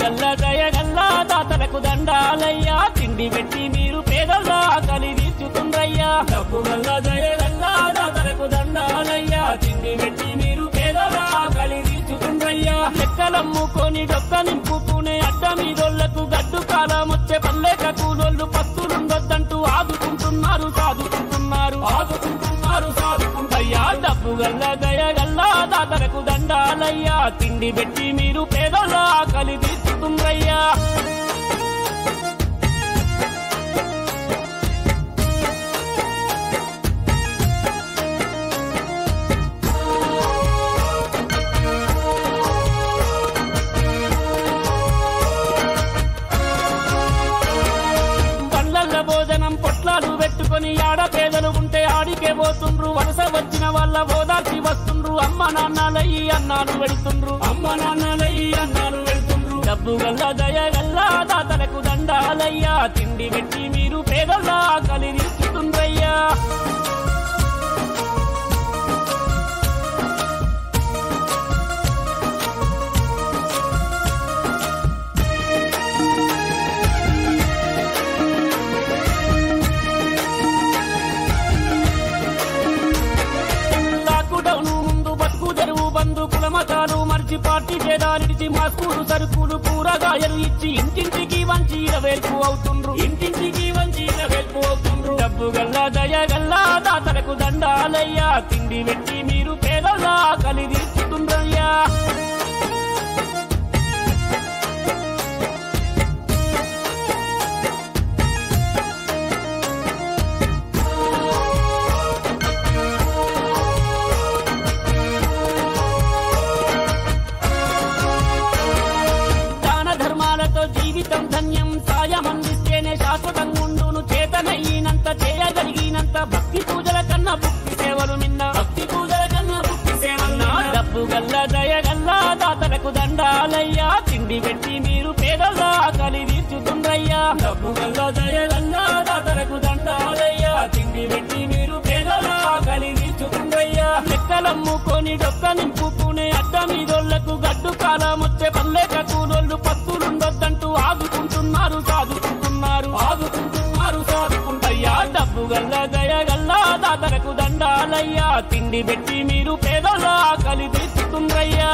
గల్ల దయ గల్ల దాతలకు దండాలయ్యా తిండి పెట్టి మీరు పేదల ఆకలి తీర్చుతుండ్రయ్యా డబ్బు గల్ల దయ గల్ల దాతలకు దండాలయ్యా తిండి పెట్టి మీరు పేదల ఆకలి తీర్చుతుండ్రయ్యా లెక్కలమ్ముకొని డొక్క నింపుకునే అడ్డ మీదోళ్లకు గడ్డు కాలం వచ్చే పల్లెక కూలోళ్ళు పస్తులుండొద్దంటూ ఆదుకుంటున్నారు సాదుకుంటున్నారు ఆదుకుంటున్నారు సాదుకుంటయ్యా డబ్బు గల్ల దయ గల్ల దాతలకు దండాలయ్యా తిండి పెట్టి మీరు పేదల ఆకలి తీర్చుతుండ్రయ్యా బండ్లల్ల భోజనం పొట్లాలు పెట్టుకొని ఆడ పేదలు ఉంటే ఆడికే పోతుండ్రు వలస వచ్చిన వాళ్ళ ఓదార్చి వస్తుండ్రు అమ్మ నాన్నలయ్యి అన్నాలు వెళ్తుండ్రు అమ్మ నాన్నలయ్యి అన్నాలు వెళ్తుండ్రు డబ్బు గల్ల దయ గల్ల దాతలకు దండాలయ్యా తిండి పెట్టి మీరు పేదల ఆకలి తీర్చుతుండ్రయ్యా లాక్డౌన్ ముందు బతుకు తెరువు బంధు కులమతాలు మర్చి పార్టీ చేదానిడిచి మా స్కూలు సరుకులు కూరగాయలు ఇచ్చి ఇంటింటికి వంచి వేల్పు అవుతుండ్రు ఇంటింటికి వంచి వేల్పు అవుతుండ్రు డబ్బు గల్లా దయ గల్లా దాతలకు దండాలయ్యా తిండి పెట్టి మీరు పేదల ఆకలి తీర్చుతుండ్రయ్యా దాన ధర్మాలతో జీవితం ధన్యం సాయం అందిస్తేనే శాశ్వతంగా ఉండును చేతనయ్యినంత చేయగలిగినంత భక్తి పూజల కన్నా భక్తి సేవలు నిన్న భక్తి పూజల కన్నా భక్తి సేవలు డబ్బు గల్ల దయ గల్ల దాతలకు దండాలయ్యా తిండి పెట్టి మీరు పేదల ఆకలి తీర్చుతుండ్రయ్యా డబ్బు గల్ల దయ గల్ల దాతలకు దండాలయ్యా తిండి పెట్టి మీరు పేదల ఆకలి తీర్చుతుండ్రయ్యా లెక్కలమ్ముకొని డొక్క నింపుకునే అడ్డ మీదోళ్లకు గడ్డు కాలం వచ్చే పల్లెక కూలోళ్ళు పత్తులుండొద్దంటూ ఆదుకుంటున్నారు సాదుకుంటున్నారు ఆదుకుంటున్నారు సాదుకుంటయ్యా డబ్బు గల్ల దయ గల్ల దాతలకు దండాలయ్యా తిండి పెట్టి మీరు పేదల ఆకలి తీర్చుతుండ్రయ్యా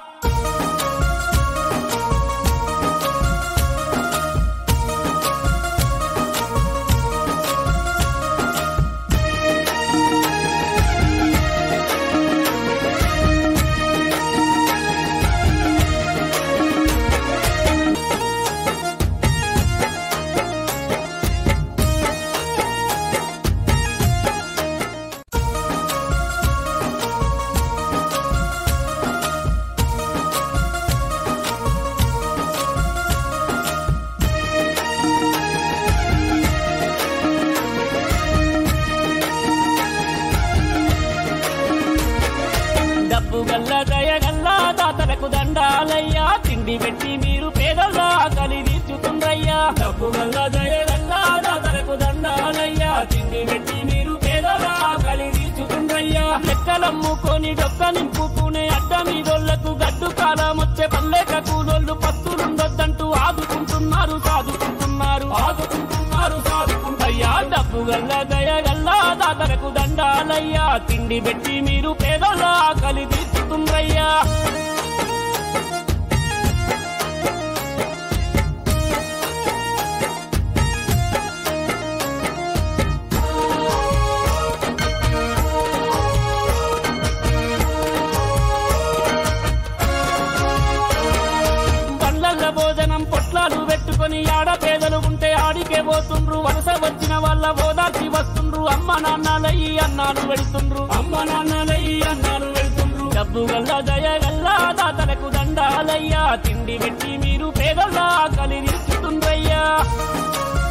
డబ్బు గల్ల దయ గల్ల దాతలకు దండాలయ్యా తిండి పెట్టి మీరు పేదల ఆకలి తీర్చుతుండ్రయ్యా డబ్బు గల్ల దయ గల్ల దాతలకు దండాలయ్యా తిండి పెట్టి మీరు పేదల ఆకలి తీర్చుతుండ్రయ్యా లెక్కలమ్ముకొని డొక్క నింపుకునే అడ్డ మీదోళ్లకు గడ్డు కాలం వచ్చే పల్లెక కూలోళ్ళు పస్తులుండొద్దంటూ ఆదుకుంటున్నారు సాదుకుంటున్నారు ఆదుకుంటున్నారు సాదుకుంటయ్యా డబ్బు గల్ల దయ గల్ల దాతలకు దండాలయ్యా తిండి పెట్టి మీరు పేదల ఆకలి తీర్చుతుండ్రయ్యా బండ్లల్ల భోజనం పొట్లాలు పెట్టుకొని ఆడ పేదలు ఉంటే ఆడికే పోతుండ్రు వలస వచ్చిన వాళ్ళ ఓదార్చి వస్తుండ్రు అమ్మ నాన్నలయ్యి అన్నాలు వెళ్తుండ్రు అమ్మ నాన్నలయ్యి అన్నాలు వెళ్తుండ్రు డబ్బు గల్ల దయ గల్ల దాతలకు దండాలయ్యా తిండి పెట్టి మీరు పేదల ఆకలి తీర్చుతుండ్రయ్యా